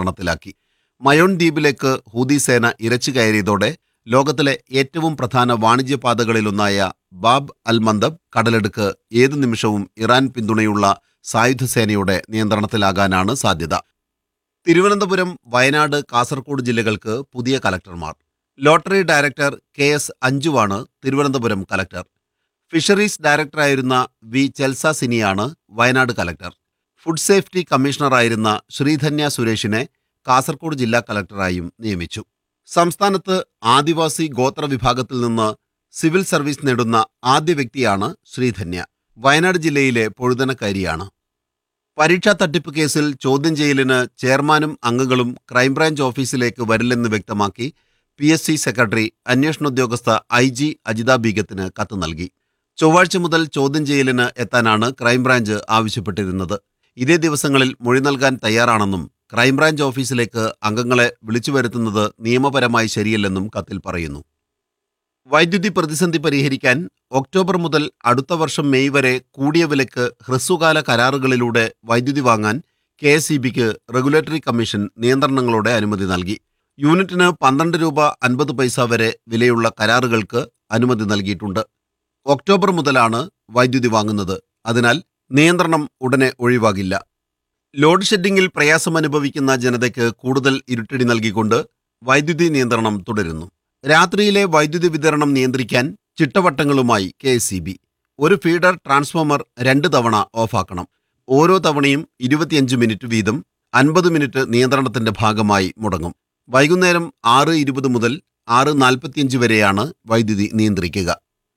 നിയന്ത്രണത്തിലാക്കി മയോൺ ദ്വീപിലേക്ക് ഹൂതി സേന ഇരച്ചു കയറിയതോടെ ലോകത്തിലെ ഏറ്റവും പ്രധാന വാണിജ്യപാതകളിലൊന്നായ ബാബ് അൽ മന്ദബ് കടലെടുക്ക് ഏതു നിമിഷവും ഇറാൻ പിന്തുണയുള്ള സായുധ സേനയുടെ നിയന്ത്രണത്തിലാകാനാണ് സാധ്യത തിരുവനന്തപുരം വയനാട് കാസർഗോഡ് ജില്ലകൾക്ക് പുതിയ കലക്ടർമാർ ലോട്ടറി ഡയറക്ടർ കെ എസ് അഞ്ജുവാണ് തിരുവനന്തപുരം കലക്ടർ ഫിഷറീസ് ഡയറക്ടറായിരുന്ന വി ചെൽസ സിനിയാണ് വയനാട് കലക്ടർ ഫുഡ് സേഫ്റ്റി കമ്മീഷണറായിരുന്ന ശ്രീധന്യ സുരേഷിനെ കാസർഗോഡ് ജില്ലാ കലക്ടറായും നിയമിച്ചു സംസ്ഥാനത്ത് ആദിവാസി ഗോത്ര വിഭാഗത്തിൽ നിന്ന് സിവിൽ സർവീസ് നേടുന്ന ആദ്യ വ്യക്തിയാണ് ശ്രീധന്യ വയനാട് ജില്ലയിലെ പൊഴുതനക്കാരിയാണ് പരീക്ഷാ തട്ടിപ്പ് കേസിൽ ചോദ്യം ചെയ്യലിന് ചെയർമാനും അംഗങ്ങളും ക്രൈംബ്രാഞ്ച് ഓഫീസിലേക്ക് വരില്ലെന്ന് വ്യക്തമാക്കി പി എസ് സി സെക്രട്ടറി അന്വേഷണ ഉദ്യോഗസ്ഥ ഐ ജി അജിത ബീഗത്തിന് കത്ത് നൽകി ചൊവ്വാഴ്ച മുതൽ ചോദ്യം ചെയ്യലിന് എത്താനാണ് ക്രൈംബ്രാഞ്ച് ആവശ്യപ്പെട്ടിരുന്നത് ഇതേ ദിവസങ്ങളിൽ മൊഴി നൽകാൻ തയ്യാറാണെന്നും ക്രൈംബ്രാഞ്ച് ഓഫീസിലേക്ക് അംഗങ്ങളെ വിളിച്ചു വരുത്തുന്നത് നിയമപരമായി ശരിയല്ലെന്നും കത്തിൽ പറയുന്നു വൈദ്യുതി പ്രതിസന്ധി പരിഹരിക്കാൻ ഒക്ടോബർ മുതൽ അടുത്ത വർഷം മെയ് വരെ കൂടിയ വിലക്ക് ഹ്രസ്വകാല കരാറുകളിലൂടെ വൈദ്യുതി വാങ്ങാൻ കെ എസ് റെഗുലേറ്ററി കമ്മീഷൻ നിയന്ത്രണങ്ങളോടെ അനുമതി നൽകി യൂണിറ്റിന് പന്ത്രണ്ട് രൂപ അൻപത് പൈസ വരെ വിലയുള്ള കരാറുകൾക്ക് അനുമതി നൽകിയിട്ടുണ്ട് ഒക്ടോബർ മുതലാണ് വൈദ്യുതി വാങ്ങുന്നത് അതിനാൽ നിയന്ത്രണം ഉടനെ ഒഴിവാകില്ല ലോഡ് ഷെഡിംഗിൽ പ്രയാസം അനുഭവിക്കുന്ന ജനതയ്ക്ക് കൂടുതൽ ഇരുട്ടടി നൽകിക്കൊണ്ട് വൈദ്യുതി നിയന്ത്രണം തുടരുന്നു രാത്രിയിലെ വൈദ്യുതി വിതരണം നിയന്ത്രിക്കാൻ ചിട്ടവട്ടങ്ങളുമായി കെ ഒരു ഫീഡർ ട്രാൻസ്ഫോമർ രണ്ട് തവണ ഓഫാക്കണം ഓരോ തവണയും ഇരുപത്തിയഞ്ച് മിനിറ്റ് വീതം അൻപത് മിനിറ്റ് നിയന്ത്രണത്തിന്റെ ഭാഗമായി മുടങ്ങും വൈകുന്നേരം ആറ് ഇരുപത് മുതൽ ആറ് നാൽപ്പത്തിയഞ്ച് വരെയാണ് വൈദ്യുതി നിയന്ത്രിക്കുക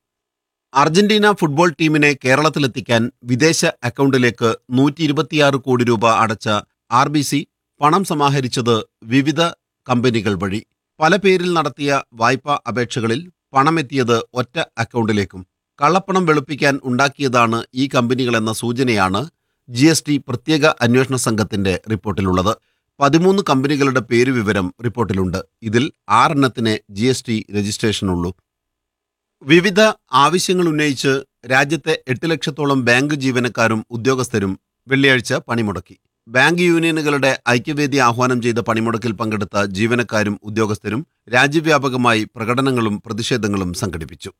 അർജന്റീന ഫുട്ബോൾ ടീമിനെ കേരളത്തിലെത്തിക്കാൻ വിദേശ അക്കൗണ്ടിലേക്ക് നൂറ്റി ഇരുപത്തിയാറ് കോടി രൂപ അടച്ച ആർ ബി സി പണം സമാഹരിച്ചത് വിവിധ കമ്പനികൾ വഴി പല പേരിൽ നടത്തിയ വായ്പാ അപേക്ഷകളിൽ പണമെത്തിയത് ഒറ്റ അക്കൗണ്ടിലേക്കും കള്ളപ്പണം വെളുപ്പിക്കാൻ ഉണ്ടാക്കിയതാണ് ഈ കമ്പനികളെന്ന സൂചനയാണ് ജി എസ് ടി പ്രത്യേക അന്വേഷണ സംഘത്തിന്റെ റിപ്പോർട്ടിലുള്ളത് പതിമൂന്ന് കമ്പനികളുടെ പേരുവിവരം റിപ്പോർട്ടിലുണ്ട് ഇതിൽ ആറെണ്ണത്തിന് ജി എസ് ടി രജിസ്ട്രേഷനുള്ളൂ വിവിധ ആവശ്യങ്ങൾ ഉന്നയിച്ച് രാജ്യത്തെ എട്ട് ലക്ഷത്തോളം ബാങ്ക് ജീവനക്കാരും ഉദ്യോഗസ്ഥരും വെള്ളിയാഴ്ച പണിമുടക്കി ബാങ്ക് യൂണിയനുകളുടെ ഐക്യവേദി ആഹ്വാനം ചെയ്ത പണിമുടക്കിൽ പങ്കെടുത്ത ജീവനക്കാരും ഉദ്യോഗസ്ഥരും രാജ്യവ്യാപകമായി പ്രകടനങ്ങളും പ്രതിഷേധങ്ങളും സംഘടിപ്പിച്ചു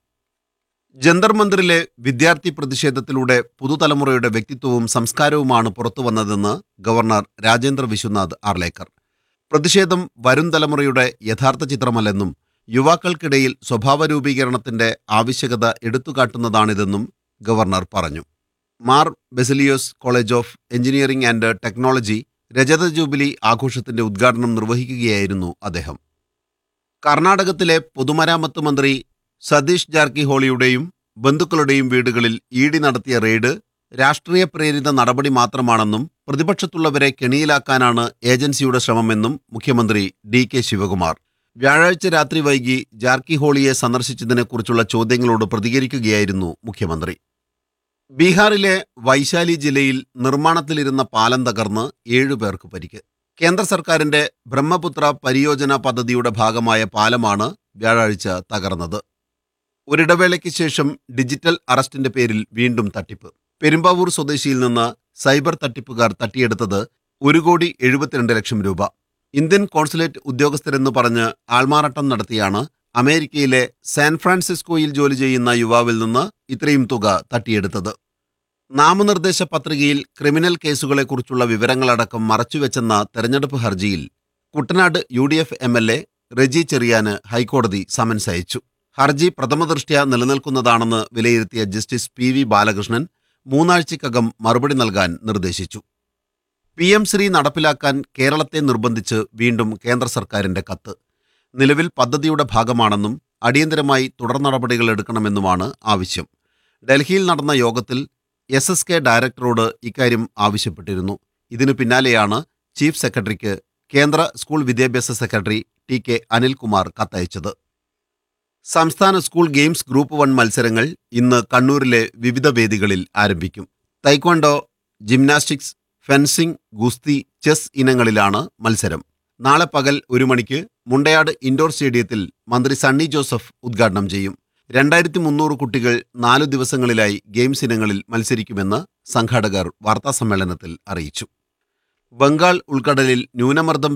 ജന്തർ മന്ദിറിലെ വിദ്യാർത്ഥി പ്രതിഷേധത്തിലൂടെ പുതുതലമുറയുടെ വ്യക്തിത്വവും സംസ്കാരവുമാണ് പുറത്തുവന്നതെന്ന് ഗവർണർ രാജേന്ദ്ര വിശ്വനാഥ് ആർലേക്കർ പ്രതിഷേധം വരും തലമുറയുടെ യഥാർത്ഥ ചിത്രമല്ലെന്നും യുവാക്കൾക്കിടയിൽ സ്വഭാവ രൂപീകരണത്തിന്റെ ആവശ്യകത എടുത്തുകാട്ടുന്നതാണിതെന്നും ഗവർണർ പറഞ്ഞു Mar Baselios college of engineering and technology രജത ജൂബിലി ആഘോഷത്തിന്റെ ഉദ്ഘാടനം നിർവഹിക്കുകയായിരുന്നു അദ്ദേഹം കർണാടകത്തിലെ പൊതുമരാമത്ത് മന്ത്രി സതീഷ് ജാർക്കിഹോളിയുടെയും ബന്ധുക്കളുടെയും വീടുകളിൽ ഇ ഡി നടത്തിയ റെയ്ഡ് രാഷ്ട്രീയ പ്രേരിത നടപടി മാത്രമാണെന്നും പ്രതിപക്ഷത്തുള്ളവരെ കെണിയിലാക്കാനാണ് ഏജൻസിയുടെ ശ്രമമെന്നും മുഖ്യമന്ത്രി ഡി കെ ശിവകുമാർ വ്യാഴാഴ്ച രാത്രി വൈകി ജാർക്കിഹോളിയെ സന്ദർശിച്ചതിനെക്കുറിച്ചുള്ള ചോദ്യങ്ങളോട് പ്രതികരിക്കുകയായിരുന്നു മുഖ്യമന്ത്രി ബീഹാറിലെ വൈശാലി ജില്ലയിൽ നിർമ്മാണത്തിലിരുന്ന പാലം തകർന്ന് ഏഴുപേർക്ക് പരിക്ക് കേന്ദ്ര സർക്കാരിന്റെ ബ്രഹ്മപുത്ര പരിയോജന പദ്ധതിയുടെ ഭാഗമായ പാലമാണ് വ്യാഴാഴ്ച തകർന്നത് ഒരിടവേളയ്ക്ക് ശേഷം ഡിജിറ്റൽ അറസ്റ്റിന്റെ പേരിൽ വീണ്ടും തട്ടിപ്പ് പെരുമ്പാവൂർ സ്വദേശിയിൽ നിന്ന് സൈബർ തട്ടിപ്പുകാർ തട്ടിയെടുത്തത് ഒരു കോടി എഴുപത്തിരണ്ട് ലക്ഷം രൂപ ഇന്ത്യൻ കോൺസുലേറ്റ് ഉദ്യോഗസ്ഥരെന്ന് പറഞ്ഞ് ആൾമാറാട്ടം നടത്തിയാണ് അമേരിക്കയിലെ സാൻ ഫ്രാൻസിസ്കോയിൽ ജോലി ചെയ്യുന്ന യുവാവിൽ നിന്ന് ഇത്രയും തുക തട്ടിയെടുത്തത് നാമനിർദ്ദേശ പത്രികയിൽ ക്രിമിനൽ കേസുകളെക്കുറിച്ചുള്ള വിവരങ്ങളടക്കം മറച്ചുവെച്ചെന്ന തെരഞ്ഞെടുപ്പ് ഹർജിയിൽ Kuttanad U D F M L A Reji ചെറിയാന് ഹൈക്കോടതി സമൻസ് അയച്ചു ഹർജി പ്രഥമദൃഷ്ട്യാ നിലനിൽക്കുന്നതാണെന്ന് വിലയിരുത്തിയ ജസ്റ്റിസ് പി വി ബാലകൃഷ്ണൻ മൂന്നാഴ്ചക്കകം മറുപടി നൽകാൻ നിർദ്ദേശിച്ചു പി എം ശ്രീ നടപ്പിലാക്കാൻ കേരളത്തെ നിർബന്ധിച്ച് വീണ്ടും കേന്ദ്ര സർക്കാരിന്റെ കത്ത് നിലവിൽ പദ്ധതിയുടെ ഭാഗമാണെന്നും അടിയന്തരമായി തുടർ നടപടികൾ എടുക്കണമെന്നുമാണ് ആവശ്യം ഡൽഹിയിൽ നടന്ന യോഗത്തിൽ എസ് എസ് കെ ഡയറക്ടറോട് ഇക്കാര്യം ആവശ്യപ്പെട്ടിരുന്നു ഇതിനു പിന്നാലെയാണ് ചീഫ് സെക്രട്ടറിക്ക് കേന്ദ്ര സ്കൂൾ വിദ്യാഭ്യാസ സെക്രട്ടറി ടി കെ അനിൽകുമാർ കത്തയച്ചത് സംസ്ഥാന സ്കൂൾ ഗെയിംസ് ഗ്രൂപ്പ് വൺ മത്സരങ്ങൾ ഇന്ന് കണ്ണൂരിലെ വിവിധ വേദികളിൽ ആരംഭിക്കും തൈക്വാണ്ടോ ജിംനാസ്റ്റിക്സ് ഫെൻസിംഗ് ഗുസ്തി ചെസ് ഇനങ്ങളിലാണ് മത്സരം നാളെ പകൽ ഒരു മണിക്ക് മുണ്ടയാട് ഇൻഡോർ സ്റ്റേഡിയത്തിൽ മന്ത്രി സണ്ണി ജോസഫ് ഉദ്ഘാടനം ചെയ്യും രണ്ടായിരത്തി മുന്നൂറ് കുട്ടികൾ നാലു ദിവസങ്ങളിലായി ഗെയിംസ് ഇനങ്ങളിൽ മത്സരിക്കുമെന്ന് സംഘാടകർ വാർത്താസമ്മേളനത്തിൽ അറിയിച്ചു ബംഗാൾ ഉൾക്കടലിൽ ന്യൂനമർദ്ദം